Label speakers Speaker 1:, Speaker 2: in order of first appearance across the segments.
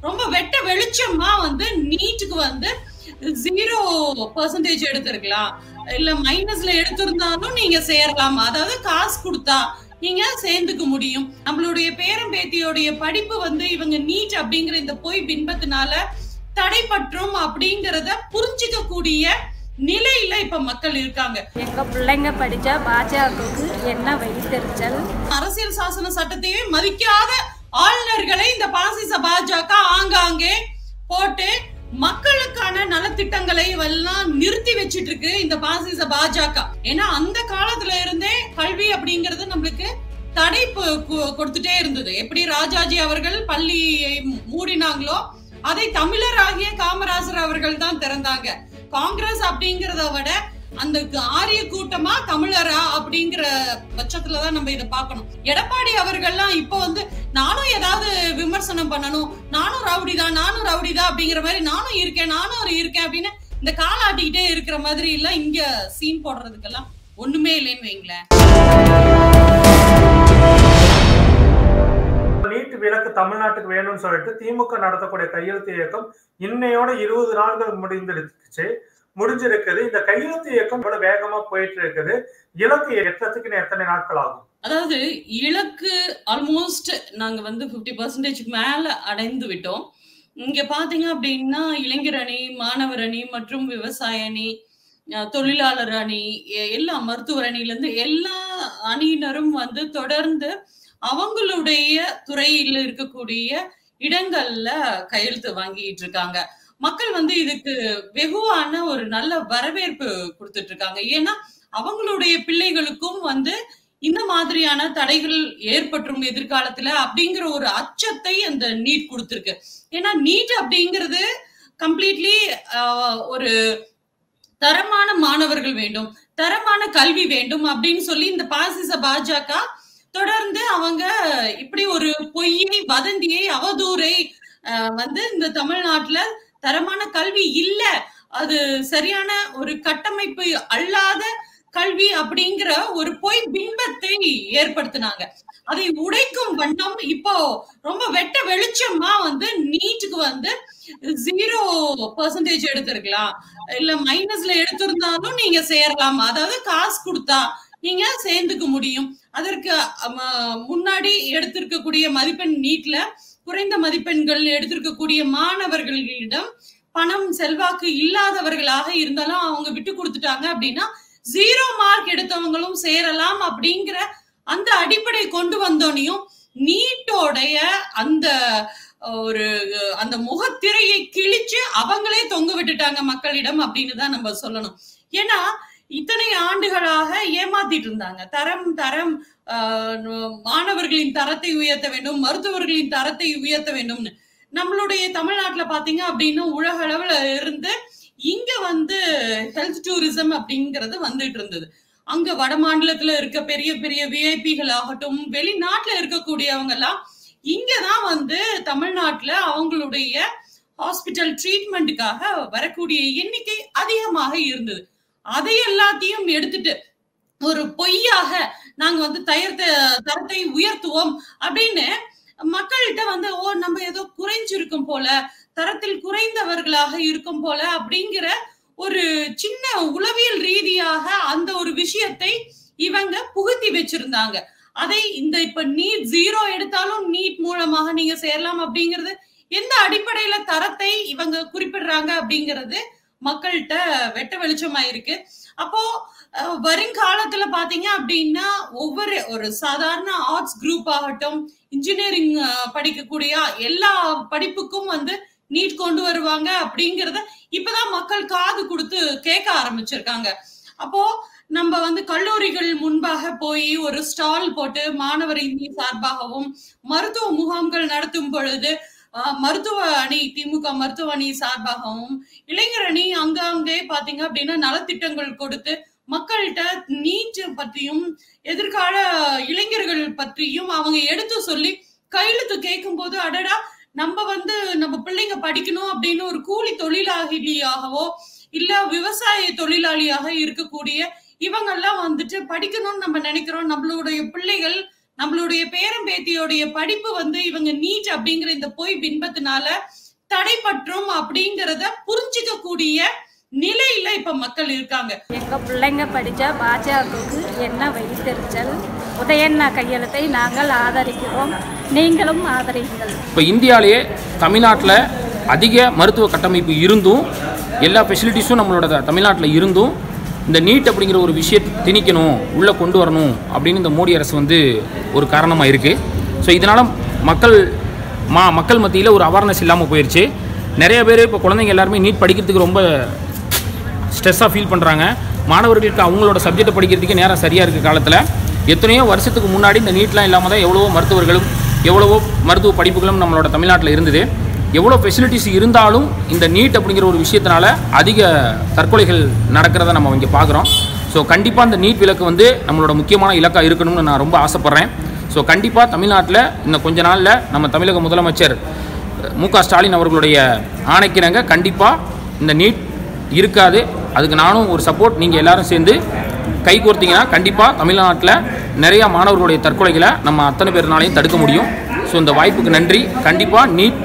Speaker 1: ரொம்ப வெட்ட வெளிச்சமா வந்து நீட்டுக்கு வந்து ஜீரோ பர்சன்டேஜ் எடுத்திருக்கலாம் இல்ல மைனஸ்ல எடுத்திருந்தாலும் நீங்க சேரலாம் அதாவது காசு கொடுத்தா நீங்க சேர்ந்துக்க முடியும் நம்மளுடைய பேரன் பேத்தியோடைய படிப்பு வந்து இவங்க நீட் அப்படிங்கிற இந்த பொய் பின்பத்தினால தடைப்பற்றும் அப்படிங்கறத புரிஞ்சுக்க கூடிய நிலையில இப்ப மக்கள் இருக்காங்க
Speaker 2: எங்க பிள்ளைங்க படிச்சா பாஜகவுக்கு என்ன வழித்தெரிச்சல்
Speaker 1: அரசியல் சாசன சட்டத்தையே மதிக்காத ஆளுநர்களை இந்த பாசிச பாஜக ஆங்காங்கே போட்டு மக்களுக்கான நலத்திட்டங்களை எல்லாம் நிறுத்தி வச்சிட்டு இருக்கு இந்த பாசிச பாஜக ஏன்னா அந்த காலத்துல இருந்தே கல்வி அப்படிங்கிறது நம்மளுக்கு தடை ப- கு- கொடுத்துட்டே இருந்தது எப்படி ராஜாஜி அவர்கள் பள்ளியை மூடினாங்களோ அதை தமிழராகிய காமராஜர் அவர்கள் தான் திறந்தாங்க காங்கிரஸ் அப்படிங்கறத விட அந்த க- ஆரிய கூட்டமா தமிழரா அப்படிங்கிற பட்சத்துல தான் நம்ம இதை பார்க்கணும் எடப்பாடி அவர்கள்லாம் இப்போ வந்து நானும் ஏதாவது விமர்சனம் பண்ணணும் நானும் ரவுடி தான் நானும் ரவுடி தான் அப்படிங்கிற மாதிரி நானும் இருக்கேன் நானும் ஒரு இருக்கேன் அப்படின்னு இந்த காலாட்டிக்கிட்டே இருக்கிற மாதிரி எல்லாம் இங்க சீன் போடுறதுக்கெல்லாம் ஒண்ணுமே இல்லைன்னு வைங்களேன்
Speaker 3: நீட் விலக்கு தமிழ்நாட்டுக்கு வேணும்னு சொல்லிட்டு திமுக நடத்தக்கூடிய கையெழுத்து இயக்கம் இன்னையோட இருபது நாட்கள் முடிந்துடுச்சு முடிஞ்சிருக்குது இந்த கையெழுத்து இயக்கம் இவ்வளவு வேகமா போயிட்டு இருக்குது இலக்கு எட்டத்துக்கு இன்னும் எத்தனை நாட்கள் ஆகும்
Speaker 1: அதாவது இலக்கு ஆல்மோஸ்ட் நாங்க வந்து 50% பர்சன்டேஜ்க்கு மேல அடைந்து விட்டோம் இங்க பாத்தீங்க அப்படின்னா இளைஞர் அணி மாணவர் அணி மற்றும் விவசாய அணி அஹ், தொழிலாளர் அணி எ- எல்லா மருத்துவர் அணியில இருந்து எல்லா அணியினரும் வந்து தொடர்ந்து அவங்களுடைய துறையில் இருக்கக்கூடிய இடங்கள்ல கையெழுத்து வாங்கிட்டு இருக்காங்க மக்கள் வந்து இதுக்கு வெகுவான ஒரு நல்ல வரவேற்பு கொடுத்துட்டு இருக்காங்க ஏன்னா அவங்களுடைய பிள்ளைகளுக்கும் வந்து இந்த மாதிரியான தடைகள் ஏற்பட்டுரும் எதிர்காலத்துல அப்படிங்கிற ஒரு அச்சத்தை அந்த நீட் கொடுத்திருக்கு ஏன்னா நீட் அப்படிங்கிறது கம்ப்ளீட்லி ஒரு தரமான மாணவர்கள் வேண்டும் தரமான கல்வி வேண்டும் அப்படின்னு சொல்லி இந்த பாசிச பாஜக தொடர்ந்து அவங்க இப்படி ஒரு பொய்யை வதந்தியை அவதூறை அஹ், வந்து இந்த தமிழ்நாட்டுல தரமான கல்வி இல்ல அது சரியான ஒரு கட்டமைப்பு அல்லாத கல்வி அப்படிங்கிற ஒரு பொய் பிம்பத்தை ஏற்படுத்தினாங்க அதை உடைக்கும் வண்ணம் இப்போ ரொம்ப வெட்ட வெளிச்சமா வந்து நீட்டுக்கு வந்து ஜீரோ பர்சன்டேஜ் எடுத்திருக்கலாம் இல்ல மைனஸ்ல எடுத்திருந்தாலும் நீங்க சேரலாம் அதாவது காசு கொடுத்தா நீங்க சேர்ந்துக்க முடியும் அதற்கு அம, முன்னாடி எடுத்திருக்கக்கூடிய மதிப்பெண் நீட்ல குறைந்த மதிப்பெண்கள் எடுத்திருக்கக்கூடிய மாணவர்களிடம் பணம் செல்வாக்கு இல்லாதவர்களாக இருந்தாலும் அவங்க விட்டு கொடுத்துட்டாங்க அப்படின்னா ஜீரோ மார்க் எடுத்தவங்களும் சேரலாம் அப்படிங்கிற அந்த அடிப்படை கொண்டு வந்தோனையும் நீட்டோடைய அந்த ஒரு அந்த முகத்திரையை கிழிச்சு அவங்களே தொங்க விட்டுட்டாங்க மக்களிடம் அப்படின்னு தான் நம்ம சொல்லணும் ஏன்னா இத்தனை ஆண்டுகளாக ஏமாத்திட்டு இருந்தாங்க தரம் தரம் ஆஹ், மாணவர்களின் தரத்தை உயர்த்த வேண்டும் மருத்துவர்களின் தரத்தை உயர்த்த வேண்டும்னு நம்மளுடைய தமிழ்நாட்டுல பாத்தீங்க அப்படின்னா உலக அளவுல இருந்து இங்க வந்து ஹெல்த் டூரிசம் அப்படிங்கறது வந்துட்டு இருந்தது அங்க வட மாநிலத்துல இருக்க பெரிய பெரிய விஐபிகள் ஆகட்டும் வெளிநாட்டுல இருக்கக்கூடியவங்க எல்லாம் இங்கதான் வந்து தமிழ்நாட்டுல அவங்களுடைய ஹாஸ்பிட்டல் ட்ரீட்மெண்ட்டுக்காக வரக்கூடிய எண்ணிக்கை அதிகமாக இருந்தது அதை எல்லாத்தையும் எடுத்துட்டு ஒரு பொய்யாக நாங்க வந்து தயர்த்த தரத்தை உயர்த்துவோம் அப்படின்னு மக்கள்கிட்ட வந்து ஓ நம்ம ஏதோ குறைஞ்சிருக்கும் போல தரத்தில் குறைந்தவர்களாக இருக்கும் போல அப்படிங்கிற ஒரு சின்ன உளவியல் ரீதியாக அந்த ஒரு விஷயத்தை இவங்க புகுத்தி வச்சிருந்தாங்க அதை இந்த இப்ப நீட் ஜீரோ எடுத்தாலும் நீட் மூலமாக நீங்க சேரலாம் அப்படிங்கிறது எந்த அடிப்படையில தரத்தை இவங்க குறிப்பிடுறாங்க அப்படிங்கிறது மக்கள்கிட்ட வெட்ட வெளிச்சமா இருக்கு அப்போ அஹ், வருங்காலத்துல பாத்தீங்க அப்படின்னா ஒவ்வொரு ஒரு சாதாரண ஆர்ட்ஸ் குரூப் ஆகட்டும் இன்ஜினியரிங் படிக்கக்கூடிய எல்லா படிப்புக்கும் வந்து நீட் கொண்டு வருவாங்க அப்படிங்கறத இப்பதான் மக்கள் காது கொடுத்து கேட்க ஆரம்பிச்சிருக்காங்க அப்போ நம்ம வந்து கல்லூரிகள் முன்பாக போய் ஒரு ஸ்டால் போட்டு மாணவர் இந்தி சார்பாகவும் மருத்துவ முகாம்கள் நடத்தும் பொழுது அஹ், மருத்துவ அணி திமுக மருத்துவ அணி சார்பாகவும் இளைஞர் அணி அங்கங்கே பாத்தீங்க அப்படின்னா நலத்திட்டங்கள் கொடுத்து மக்கள்கிட்ட நீட் பற்றியும் எதிர்கால இளைஞர்கள் பற்றியும் அவங்க எடுத்து சொல்லி கையெழுத்து கேட்கும் போது அடடா நம்ம வந்து நம்ம பிள்ளைங்க படிக்கணும் அப்படின்னு ஒரு கூலி தொழிலாளியாகவோ இல்ல விவசாய தொழிலாளியாக இருக்கக்கூடிய இவங்க எல்லாம் வந்துட்டு படிக்கணும்னு நம்ம நினைக்கிறோம் நம்மளுடைய பிள்ளைகள் நம்மளுடைய பேரன் பேத்தியோடைய படிப்பு வந்து இவங்க நீட் அப்படிங்கிற இந்த பொய் பின்பத்தினால தடைப்பற்றும் அப்படிங்கறத புரிஞ்சுக்க கூடிய நிலையில இப்ப மக்கள் இருக்காங்க
Speaker 2: எங்கள் பிள்ளைங்க படித்த பாஜகவுக்கு என்ன வழித்தெரிச்சல் உதயண்ணா கையெழுத்தை நாங்கள் ஆதரிக்கிறோம் நீங்களும் ஆதரியுங்கள்
Speaker 4: இப்போ இந்தியாவிலேயே தமிழ்நாட்டில் அதிக மருத்துவ கட்டமைப்பு இருந்தும் எல்லா ஃபெசிலிட்டிஸும் நம்மளோட த- தமிழ்நாட்டில் இருந்தும் இந்த நீட் அப்படிங்கிற ஒரு விஷயத்தை திணிக்கணும் உள்ளே கொண்டு வரணும் அப்படின்னு இந்த மோடி அரசு வந்து ஒரு காரணமாக இருக்குது ஸோ இதனால் மக்கள் மா மக்கள் மத்தியில் ஒரு அவேர்னஸ் இல்லாமல் போயிடுச்சு நிறைய பேர் இப்போ குழந்தைங்க எல்லாருமே நீட் படிக்கிறதுக்கு ரொம்ப ஸ்ட்ரெஸ்ஸாக ஃபீல் பண்ணுறாங்க மாணவர்களுக்கு அவங்களோட சப்ஜெக்டை படிக்கிறதுக்கு நேரம் சரியாக இருக்க காலத்தில் எத்தனையோ வருஷத்துக்கு முன்னாடி இந்த நீட்லாம் இல்லாமல் தான் எவ்வளவோ மருத்துவர்களும் எவ்வளவோ மருத்துவ படிப்புகளும் நம்மளோட தமிழ்நாட்டில் இருந்தது எவ்வளோ ஃபெசிலிட்டிஸ் இருந்தாலும் இந்த நீட் அப்படிங்கிற ஒரு விஷயத்தினால அதிக தற்கொலைகள் நடக்கிறத நம்ம இங்கே பார்க்குறோம் ஸோ கண்டிப்பாக இந்த நீட் விலக்கு வந்து நம்மளோட முக்கியமான இலக்காக இருக்கணும்னு நான் ரொம்ப ஆசைப்பட்றேன் ஸோ கண்டிப்பாக தமிழ்நாட்டில் இன்னும் கொஞ்ச நாளில் நம்ம தமிழக முதலமைச்சர் மு க ஸ்டாலின் அவர்களுடைய ஆணைக்கிணங்க கண்டிப்பாக இந்த நீட் இருக்காது அதுக்கு நானும் ஒரு சப்போர்ட் நீங்கள் எல்லாரும் சேர்ந்து கை கோர்த்தீங்கன்னா கண்டிப்பாக தமிழ்நாட்டில் நிறையா மாணவர்களுடைய தற்கொலைகளை நம்ம அத்தனை பேர்னாலையும் தடுக்க முடியும் ஸோ இந்த வாய்ப்புக்கு நன்றி கண்டிப்பாக நீட்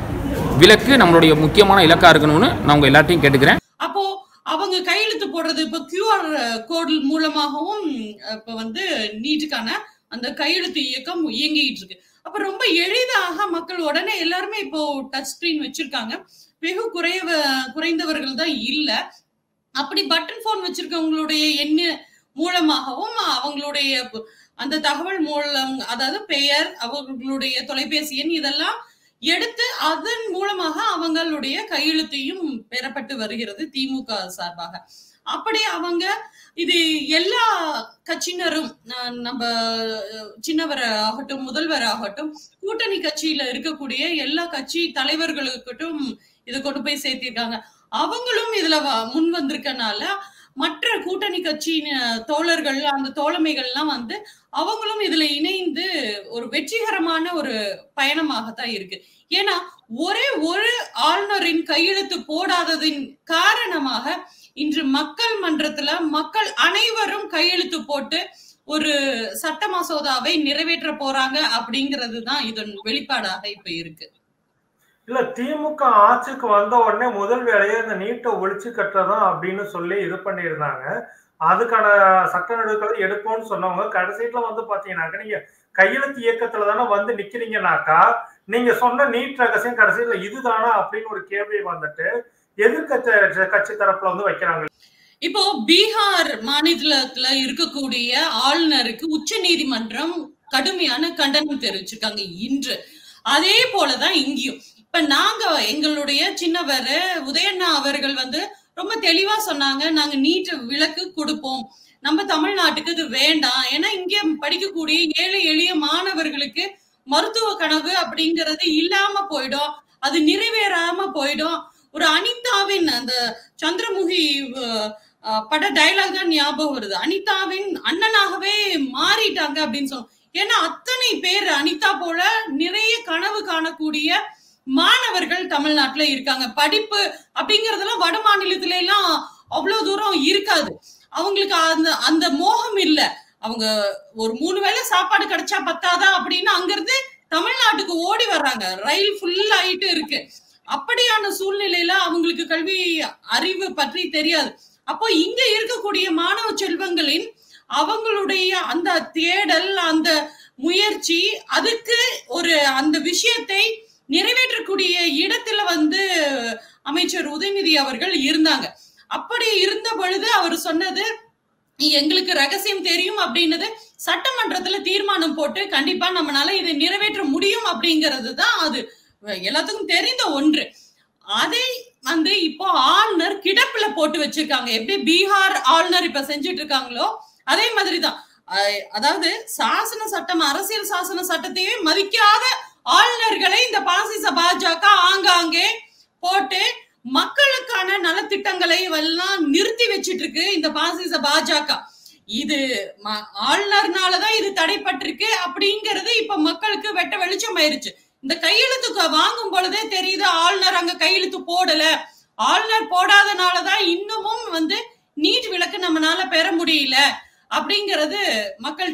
Speaker 4: விலக்கு நம்மளுடைய முக்கியமான இலக்காக இருக்கணும்னு நான் உங்கள் எல்லாத்தையும் கேட்டுக்கிறேன்
Speaker 1: அப்போ அவங்க கையெழுத்து போடுறது இப்ப கியூஆர் கோடு மூலமாகவும் இப்ப வந்து நீட்டுக்கான அந்த கையெழுத்து இயக்கம் இயங்கிட்டு இருக்கு அப்ப ரொம்ப எளிதாக மக்கள் உடனே எல்லாருமே இப்போ டச் ஸ்கிரீன் வச்சிருக்காங்க வெகு குறைவ குறைந்தவர்கள் தான் இல்ல அப்படி பட்டன் போன் வச்சிருக்கவங்களுடைய எண்ண மூலமாகவும் அவங்களுடைய ப- அந்த தகவல் மூலம் அதாவது பெயர் அவர்களுடைய தொலைபேசி எண் இதெல்லாம் எடுத்து அதன் மூலமாக அவங்களுடைய கையெழுத்தையும் பெறப்பட்டு வருகிறது திமுக சார்பாக அப்படி அவங்க இது எல்லா கட்சியினரும் அஹ், நம்ம அஹ், சின்னவர் ஆகட்டும் முதல்வர் ஆகட்டும் கூட்டணி கட்சியில இருக்கக்கூடிய எல்லா கட்சி தலைவர்களுக்கிட்டும் இதை கொண்டு போய் சேர்த்திருக்காங்க அவங்களும் இதுல வ- முன் வந்திருக்கனால மற்ற கூட்டணி கட்சியின் தோழர்கள் அந்த தோழமைகள்லாம் வந்து அவங்களும் இதுல இணைந்து ஒரு வெற்றிகரமான ஒரு பயணமாகத்தான் இருக்கு ஏன்னா ஒரே ஒரு ஆளுநரின் கையெழுத்து போடாததின் காரணமாக இன்று மக்கள் மன்றத்துல மக்கள் அனைவரும் கையெழுத்து போட்டு ஒரு சட்ட மசோதாவை நிறைவேற்ற போறாங்க அப்படிங்கிறது தான் இதன் வெளிப்பாடாக இப்ப இருக்கு
Speaker 3: இல்ல திமுக ஆட்சிக்கு வந்த உடனே முதல் வேலையை இந்த நீட்டை ஒழிச்சு கட்டுறதும் அப்படின்னு சொல்லி இது பண்ணியிருந்தாங்க அதுக்கான சட்ட நடவடிக்கைகளை எடுப்போம்னு சொன்னவங்க கடைசியில வந்து பாத்தீங்கன்னாக்க நீங்க கையெழுத்து இயக்கத்துல தானே வந்து நிக்கிறீங்கனாக்கா நீங்க சொன்ன நீட் ரகசியம் கடைசியில இதுதானா அப்படின்னு ஒரு கேள்வி வந்துட்டு எதிர்கட்சி கட்சி தரப்புல வந்து வைக்கிறாங்க
Speaker 1: இப்போ பீகார் மாநிலத்துல இருக்கக்கூடிய ஆளுநருக்கு உச்ச நீதிமன்றம் கடுமையான கண்டனம் தெரிவிச்சிருக்காங்க இன்று அதே போலதான் இங்கேயும் இப்ப நாங்க எங்களுடைய சின்னவர் உதயண்ணா அவர்கள் வந்து ரொம்ப தெளிவா சொன்னாங்க நாங்க நீட் விலக்கு கொடுப்போம் நம்ம தமிழ்நாட்டுக்கு இது வேண்டாம் ஏன்னா இங்க படிக்கக்கூடிய ஏழை எளிய மாணவர்களுக்கு மருத்துவ கனவு அப்படிங்கிறது இல்லாம போயிடும் அது நிறைவேறாம போயிடும் ஒரு அனிதாவின் அந்த சந்திரமுகி அஹ், அஹ், பட டயலாக் தான் ஞாபகம் வருது அனிதாவின் அண்ணனாகவே மாறிட்டாங்க அப்படின்னு சொல்லுவோம் ஏன்னா அத்தனை பேர் அனிதா போல நிறைய கனவு காணக்கூடிய மாணவர்கள் தமிழ்நாட்டுல இருக்காங்க படிப்பு அப்படிங்கறதெல்லாம் வட மாநிலத்துல எல்லாம் அவ்வளவு தூரம் இருக்காது அவங்களுக்கு அந்த அந்த மோகம் இல்ல அவங்க ஒரு மூணு வேளை சாப்பாடு கிடைச்சா பத்தாதா அப்படின்னு அங்கிருந்து தமிழ்நாட்டுக்கு ஓடி வர்றாங்க ரயில் ஃபுல் ஆயிட்டு இருக்கு அப்படியான சூழ்நிலையில அவங்களுக்கு கல்வி அறிவு பற்றி தெரியாது அப்போ இங்க இருக்கக்கூடிய மாணவ செல்வங்களின் அவங்களுடைய அந்த தேடல் அந்த முயற்சி அதுக்கு ஒரு அந்த விஷயத்தை நிறைவேற்றக்கூடிய இடத்துல வந்து அமைச்சர் உதயநிதி அவர்கள் இருந்தாங்க அப்படி இருந்த பொழுது அவர் சொன்னது எங்களுக்கு ரகசியம் தெரியும் அப்படின்னது சட்டமன்றத்துல தீர்மானம் போட்டு கண்டிப்பா நம்மளால இதை நிறைவேற்ற முடியும் அப்படிங்கிறது தான் அது எல்லாத்துக்கும் தெரிந்த ஒன்று அதை வந்து இப்போ ஆளுநர் கிடப்புல போட்டு வச்சிருக்காங்க எப்படி பீகார் ஆளுநர் இப்ப செஞ்சுட்டு இருக்காங்களோ அதே மாதிரிதான் அஹ் அதாவது சாசன சட்டம் அரசியல் சாசன சட்டத்தையே மதிக்காத ஆளுநர்களை இந்த பாசிச பாஜக ஆங்காங்கே போட்டு மக்களுக்கான நலத்திட்டங்களை எல்லாம் நிறுத்தி வச்சிட்டு இருக்கு இந்த பாசிச பாஜக இது ம- ஆளுநர்னாலதான் இது தடைப்பட்டிருக்கு அப்படிங்கறது இப்ப மக்களுக்கு வெட்ட வெளிச்சம் ஆயிருச்சு இந்த கையெழுத்து வாங்கும் பொழுதே தெரியுது ஆளுநர் அங்க கையெழுத்து போடல ஆளுநர் போடாதனாலதான் இன்னமும் வந்து நீட் விலக்கு நம்மனால பெற முடியல அப்படிங்கறது மக்கள்கிட்ட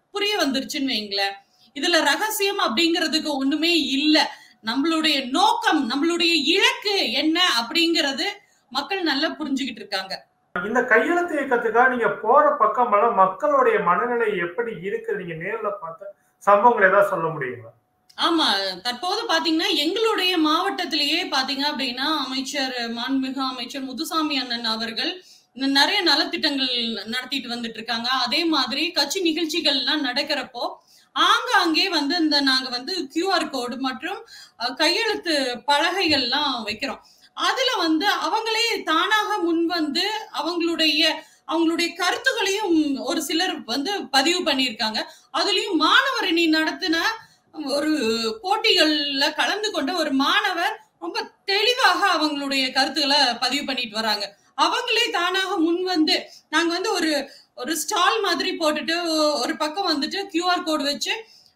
Speaker 1: புரிய வந்துருச்சுன்னு வைங்களேன் இதுல ரகசியம் அப்படிங்கிறதுக்கு ஒண்ணுமே இல்ல நம்மளுடைய நோக்கம் நம்மளுடைய இலக்கு என்ன அப்படிங்கறது மக்கள் நல்லா புரிஞ்சுகிட்டு இருக்காங்க
Speaker 3: இந்த கையெழுத்து இயக்கத்துக்காக நீங்க போற பக்கம் எல்லாம் மக்களுடைய மனநிலை எப்படி இருக்குது நீங்க நேர்ல பார்த்த சம்பவங்கள் ஏதாவது சொல்ல முடியுங்களா
Speaker 1: ஆமா தற்போது பாத்தீங்கன்னா எங்களுடைய மாவட்டத்திலேயே பாத்தீங்க அப்படின்னா அமைச்சர் மாண்புமிகு அமைச்சர் முத்துசாமி அண்ணன் அவர்கள் ந- நிறைய நலத்திட்டங்கள் நடத்திட்டு வந்துட்டு இருக்காங்க அதே மாதிரி கட்சி நிகழ்ச்சிகள்லாம் நடக்கிறப்போ ஆங்காங்கே வந்து இந்த நாங்க வந்து QR கோடு மற்றும் அஹ், கையெழுத்து பலகைகள்லாம் வைக்கிறோம் அதுல வந்து அவங்களே தானாக முன் வந்து அவங்களுடைய அவங்களுடைய கருத்துக்களையும் ஒரு சிலர் வந்து பதிவு பண்ணியிருக்காங்க அதுலயும் மாணவரணி நடத்தின ஒரு போட்டிகள்ல கலந்து கொண்ட ஒரு மாணவர் ரொம்ப தெளிவாக அவங்களுடைய கருத்துக்களை பதிவு பண்ணிட்டு வராங்க அவங்களே தானாக முன் வந்து நாங்க வந்து ஒரு ஒரு ஸ்டால் மாதிரி போட்டுட்டு ஒரு பக்கம் வந்துட்டு கியூஆர் கோடு வச்சு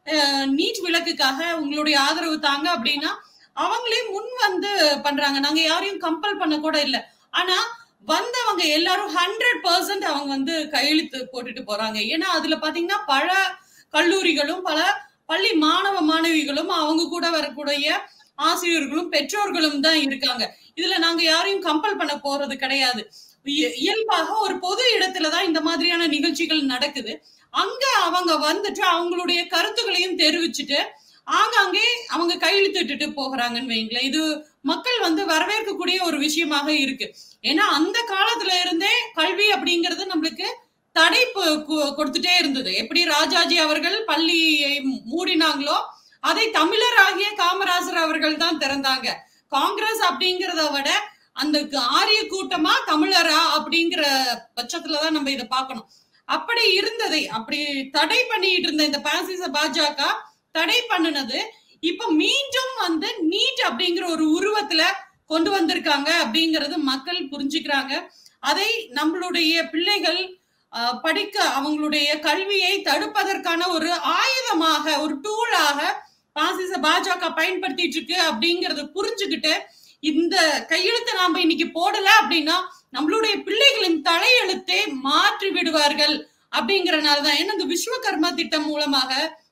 Speaker 1: நீட் விளக்குக்காக உங்களுடைய ஆதரவு தாங்க அப்படின்னா அவங்களே முன் வந்து பண்றாங்க நாங்க யாரையும் கம்பல் பண்ண கூட இல்ல ஆனா வந்தவங்க எல்லாரும் ஹண்ட்ரட் பர்சன்ட் அவங்க வந்து கையெழுத்து போட்டுட்டு போறாங்க ஏன்னா அதுல பாத்தீங்கன்னா பல கல்லூரிகளும் பல பள்ளி மாணவ மாணவிகளும் அவங்க கூட வரக்கூடிய ஆசிரியர்களும் பெற்றோர்களும் தான் இருக்காங்க இதுல நாங்க யாரையும் கம்பல் பண்ண போறது கிடையாது இய- இயல்பாக ஒரு பொது இடத்துல தான் இந்த மாதிரியான நிகழ்ச்சிகள் நடக்குது அங்க அவங்க வந்துட்டு அவங்களுடைய கருத்துக்களையும் தெரிவிச்சுட்டு ஆங்காங்கே அவங்க கையெழுத்திட்டுட்டு போகிறாங்கன்னு வைங்களேன் இது மக்கள் வந்து வரவேற்கக்கூடிய ஒரு விஷயமாக இருக்கு ஏன்னா அந்த காலத்துல இருந்தே கல்வி அப்படிங்கிறது நம்மளுக்கு தடை ப- கு- கொடுத்துட்டே இருந்தது எப்படி ராஜாஜி அவர்கள் பள்ளியை மூடினாங்களோ அதை தமிழராகிய காமராசர் அவர்கள் தான் திறந்தாங்க காங்கிரஸ் அப்படிங்கிறத விட அந்த க- ஆரிய கூட்டமா தமிழரா அப்படிங்கிற பட்சத்துல தான் நம்ம இதை பார்க்கணும் அப்படி இருந்ததை அப்படி தடை பண்ணிட்டு இருந்த இந்த பாசிச பாஜக தடை பண்ணுனது இப்ப மீண்டும் வந்து நீட் அப்படிங்கிற ஒரு உருவத்துல கொண்டு வந்திருக்காங்க அப்படிங்கறது மக்கள் புரிஞ்சுக்கிறாங்க அதை நம்மளுடைய பிள்ளைகள் ஆஹ், படிக்க அவங்களுடைய கல்வியை தடுப்பதற்கான ஒரு ஆயுதமாக ஒரு டூலாக பாசிச பாஜக பயன்படுத்திட்டு இருக்கு அப்படிங்கறத புரிஞ்சுக்கிட்டு இந்த கையெழுத்தை நாம இன்னைக்கு போடல அப்படின்னா நம்மளுடைய பிள்ளைகளின் தலையெழுத்தே மாற்றி விடுவார்கள் அப்படிங்கறனாலதான் ஏன்னா இந்த விஸ்வகர்மா திட்டம் மூலமாக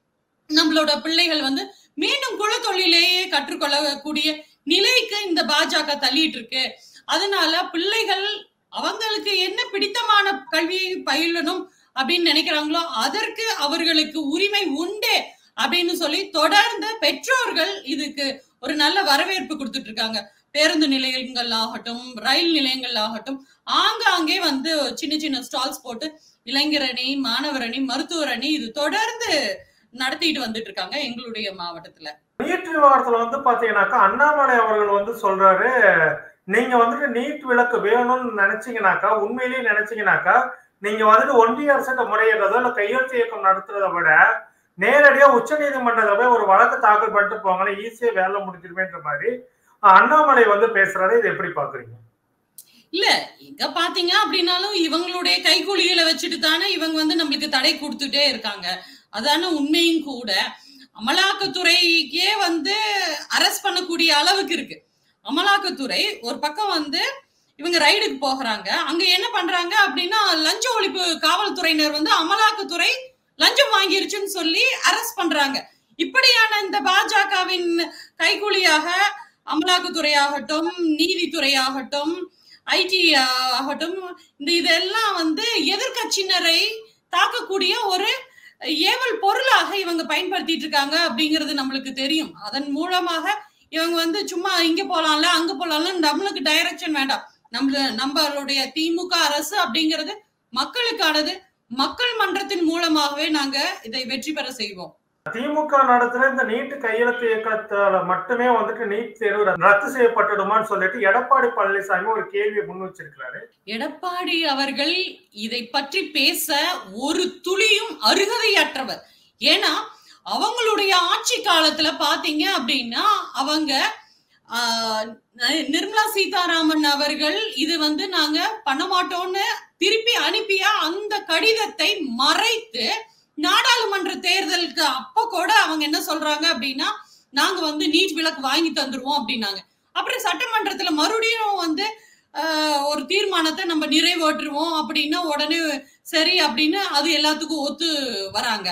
Speaker 1: நம்மளோட பிள்ளைகள் வந்து மீண்டும் குல தொழிலேயே கற்றுக்கொள்ளக்கூடிய நிலைக்கு இந்த பாஜக தள்ளிட்டு இருக்கு அதனால பிள்ளைகள் அவங்களுக்கு என்ன பிடித்தமான கல்வியை பயிலணும் அப்படின்னு நினைக்கிறாங்களோ அதற்கு அவர்களுக்கு உரிமை உண்டு அப்படின்னு சொல்லி தொடர்ந்து பெற்றோர்கள் இதுக்கு ஒரு நல்ல வரவேற்பு கொடுத்துட்டு இருக்காங்க பேருந்து நிலையங்கள் ஆகட்டும் ரயில் நிலையங்கள் ஆகட்டும் ஆங்காங்கே வந்து சின்ன சின்ன ஸ்டால்ஸ் போட்டு இளைஞர் அணி மாணவர் அணி மருத்துவர் அணி இது தொடர்ந்து நடத்திட்டு வந்துட்டு இருக்காங்க எங்களுடைய மாவட்டத்துல
Speaker 3: நீட் விவகாரத்துல வந்து பாத்தீங்கன்னாக்கா அண்ணாமலை அவர்கள் வந்து சொல்றாரு நீங்க வந்துட்டு நீட் விளக்கு வேணும்னு நினைச்சீங்கன்னாக்கா உண்மையிலேயே நினைச்சீங்கன்னாக்கா நீங்க வந்துட்டு ஒன்றிய அரசுக்கு முறையிடுறதோ இல்ல கையெழுத்து இயக்கம் நடத்துறதை விட நேரடியா உச்ச நீதிமன்றத்தை போய் ஒரு வழக்கு தாக்கல் பண்ணிட்டு போங்களேன் ஈஸியா வேலை முடிஞ்சிருமேன்ற மாதிரி அஹ், அண்ணாமலை வந்து பேசுறாரு இதை எப்படி பாக்குறீங்க
Speaker 1: இல்ல இங்க பாத்தீங்க அப்படின்னாலும் இவங்களுடைய கைக்கூலிகளை வச்சுட்டு தானே இவங்க வந்து நம்மளுக்கு தடை கொடுத்துட்டே இருக்காங்க அதான உண்மையும் கூட அமலாக்கத்துறைக்கே வந்து அரெஸ்ட் பண்ணக்கூடிய அளவுக்கு இருக்கு அமலாக்கத்துறை ஒரு பக்கம் வந்து இவங்க ரைடுக்கு போகிறாங்க அங்க என்ன பண்றாங்க அப்படின்னா லஞ்ச ஒழிப்பு காவல்துறையினர் வந்து அமலாக்கத்துறை லஞ்சம் வாங்கிருச்சுன்னு சொல்லி அரெஸ்ட் பண்றாங்க இப்படியான இந்த பாஜகவின் கைக்கூலியாக அமலாக்கத்துறை ஆகட்டும் நீதித்துறை ஆகட்டும் ஐடி ஆகட்டும் இந்த இதெல்லாம் வந்து எதிர்கட்சியினரை தாக்கக்கூடிய ஒரு ஏவல் பொருளாக இவங்க பயன்படுத்திட்டு இருக்காங்க அப்படிங்கிறது நம்மளுக்கு தெரியும் அதன் மூலமாக இவங்க வந்து சும்மா இங்க போலாம்ல அங்க போலாம்ல நம்மளுக்கு டைரக்ஷன் வேண்டாம் நம்ம நம்மளுடைய திமுக அரசு அப்படிங்கிறது மக்களுக்கானது மக்கள் மன்றத்தின் மூலமாகவே நாங்க இதை வெற்றி பெற செய்வோம்
Speaker 3: திமுக நடத்துற இந்த நீட் கையெழுத்து இயக்கத்தால மட்டுமே வந்துட்டு நீட் தேர்வு ரத்து செய்யப்பட்டுடுமான்னு சொல்லிட்டு எடப்பாடி பழனிசாமி ஒரு கேள்வியை முன் வச்சிருக்கிறாரு
Speaker 1: எடப்பாடி அவர்கள் இதை பற்றி பேச ஒரு துளியும் அருகதையற்றவர் ஏன்னா அவங்களுடைய ஆட்சி காலத்துல பாத்தீங்க அப்படின்னா அவங்க ஆஹ், நிர்மலா சீதாராமன் அவர்கள் இது வந்து நாங்க பண்ண மாட்டோம்னு திருப்பி அனுப்பிய அந்த கடிதத்தை மறைத்து நாடாளுமன்ற தேர்தலுக்கு அப்ப கூட அவங்க என்ன சொல்றாங்க அப்படின்னா நாங்க வந்து நீட் விளக்கு வாங்கி தந்துருவோம் அப்படின்னாங்க அப்புறம் சட்டமன்றத்துல மறுபடியும் வந்து ஆஹ், ஒரு தீர்மானத்தை நம்ம நிறைவேற்றுவோம் அப்படின்னா உடனே சரி அப்படின்னு அது எல்லாத்துக்கும் ஒத்து வராங்க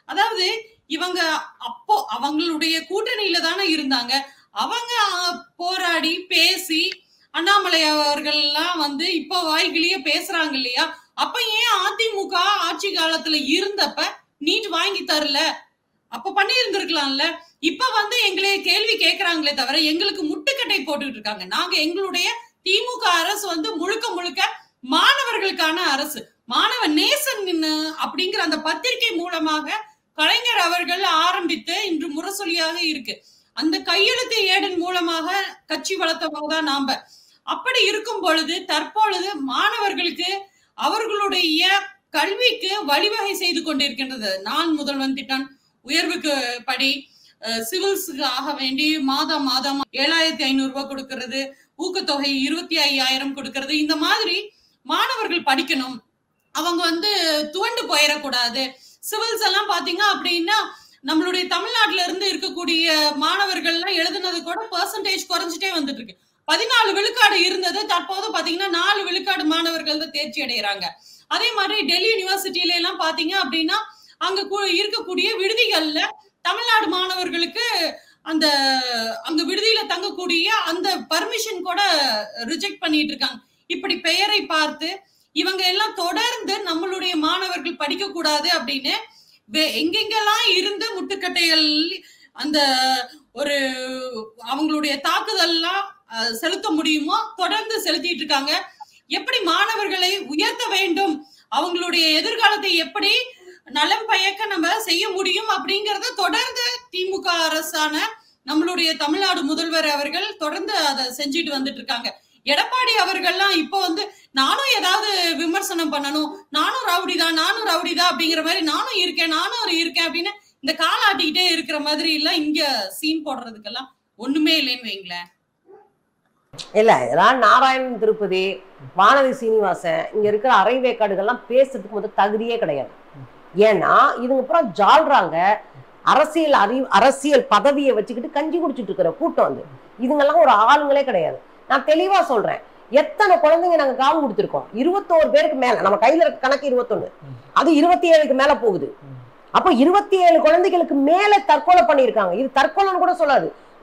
Speaker 1: அதாவது இவங்க அப்போ அவங்களுடைய கூட்டணியில தானே இருந்தாங்க அவங்க அஹ், போராடி பேசி அண்ணாமலை அவர்கள் எல்லாம் வந்து இப்ப வாய்கிலேயே பேசுறாங்க இல்லையா அப்ப ஏன் அதிமுக ஆட்சி காலத்துல இருந்தப்ப நீட் வாங்கி தரல அப்ப பண்ணி இருந்திருக்கலாம்ல இப்ப வந்து எங்களைய கேள்வி கேக்குறாங்களே தவிர எங்களுக்கு முட்டுக்கட்டை போட்டுட்டு இருக்காங்க நாங்க எங்களுடைய திமுக அரசு வந்து முழுக்க முழுக்க மாணவர்களுக்கான அரசு மாணவ நேசன் அப்படிங்கிற அந்த பத்திரிகை மூலமாக கலைஞர் அவர்கள் ஆரம்பித்து இன்று முரசொலியாக இருக்கு அந்த கையெழுத்து ஏடின் மூலமாக கட்சி வளர்த்தவங்க தான் நாம அப்படி இருக்கும் பொழுது தற்பொழுது மாணவர்களுக்கு அவர்களுடைய கல்விக்கு வழிவகை செய்து கொண்டிருக்கின்றது நான் முதல்வன் திட்டம் உயர்வுக்கு படி சிவில்ஸுக்கு ஆக வேண்டி மாதம் மாதம் ஏழாயிரத்தி ஐநூறு ரூபாய் கொடுக்கறது ஊக்கத்தொகை இருபத்தி ஐயாயிரம் கொடுக்கறது இந்த மாதிரி மாணவர்கள் படிக்கணும் அவங்க வந்து துவண்டு போயிடக்கூடாது சிவில்ஸ் எல்லாம் பாத்தீங்க அப்படின்னா நம்மளுடைய தமிழ்நாட்டுல இருந்து இருக்கக்கூடிய மாணவர்கள்லாம் எழுதுனது கூட பெர்சன்டேஜ் குறைஞ்சிட்டே வந்துட்டு இருக்கு பதினாலு விழுக்காடு இருந்தது தற்போது பாத்தீங்கன்னா நாலு விழுக்காடு மாணவர்கள் தான் தேர்ச்சி அடைகிறாங்க அதே மாதிரி டெல்லி யூனிவர்சிட்டியில எல்லாம் பாத்தீங்க அப்படின்னா அங்க கூ- இருக்கக்கூடிய விடுதிகள்ல தமிழ்நாடு மாணவர்களுக்கு அந்த அங்க விடுதியில தங்கக்கூடிய அந்த பர்மிஷன் கூட ரிஜெக்ட் பண்ணிட்டு இருக்காங்க இப்படி பெயரை பார்த்து இவங்க எல்லாம் தொடர்ந்து நம்மளுடைய மாணவர்கள் படிக்க கூடாது அப்படின்னு வே- எங்கெங்கெல்லாம் இருந்து முட்டுக்கட்டைகள் அந்த ஒரு அவங்களுடைய தாக்குதல்லாம் அஹ், செலுத்த முடியுமோ தொடர்ந்து செலுத்திட்டு இருக்காங்க எப்படி மாணவர்களை உயர்த்த வேண்டும் அவங்களுடைய எதிர்காலத்தை எப்படி நலம் பயக்க நம்ம செய்ய முடியும் அப்படிங்கறத தொடர்ந்து திமுக அரசான நம்மளுடைய தமிழ்நாடு முதல்வர் அவர்கள் தொடர்ந்து அதை செஞ்சுட்டு வந்துட்டு இருக்காங்க எடப்பாடி அவர்கள்லாம் இப்போ வந்து நானும் ஏதாவது விமர்சனம் பண்ணணும் நானும் ரவுடி தான் நானும் ரவுடி தான் அப்படிங்கிற மாதிரி நானும் இருக்கேன் நானும் ஒரு இருக்கேன் அப்படின்னு இந்த காலாட்டிக்கிட்டே இருக்கிற மாதிரி எல்லாம் இங்க சீன் போடுறதுக்கெல்லாம் ஒண்ணுமே இல்லைன்னு வைங்களேன்
Speaker 5: இல்ல இதெல்லாம் நாராயணன் திருப்பதி வானதி சீனிவாசன் இங்க இருக்கிற அரைவேக்காடுகள்லாம் பேசுறதுக்கு முதல் தகுதியே கிடையாது ஏன்னா இதுங்க அப்புறம் ஜால்றாங்க அரசியல் அறி அரசியல் பதவியை வச்சுக்கிட்டு கஞ்சி குடிச்சிட்டு இருக்கிற கூட்டம் வந்து இதுங்கெல்லாம் ஒரு ஆளுங்களே கிடையாது நான் தெளிவா சொல்றேன் எத்தனை குழந்தைங்க நாங்க காவு கொடுத்துருக்கோம் இருபத்தோரு பேருக்கு மேல நம்ம கையில இருக்க கணக்கு இருபத்தொன்னு அது இருபத்தி ஏழுக்கு மேல போகுது அப்போ இருபத்தி ஏழு குழந்தைகளுக்கு மேல தற்கொலை பண்ணியிருக்காங்க இது தற்கொலைன்னு கூட சொல்லாது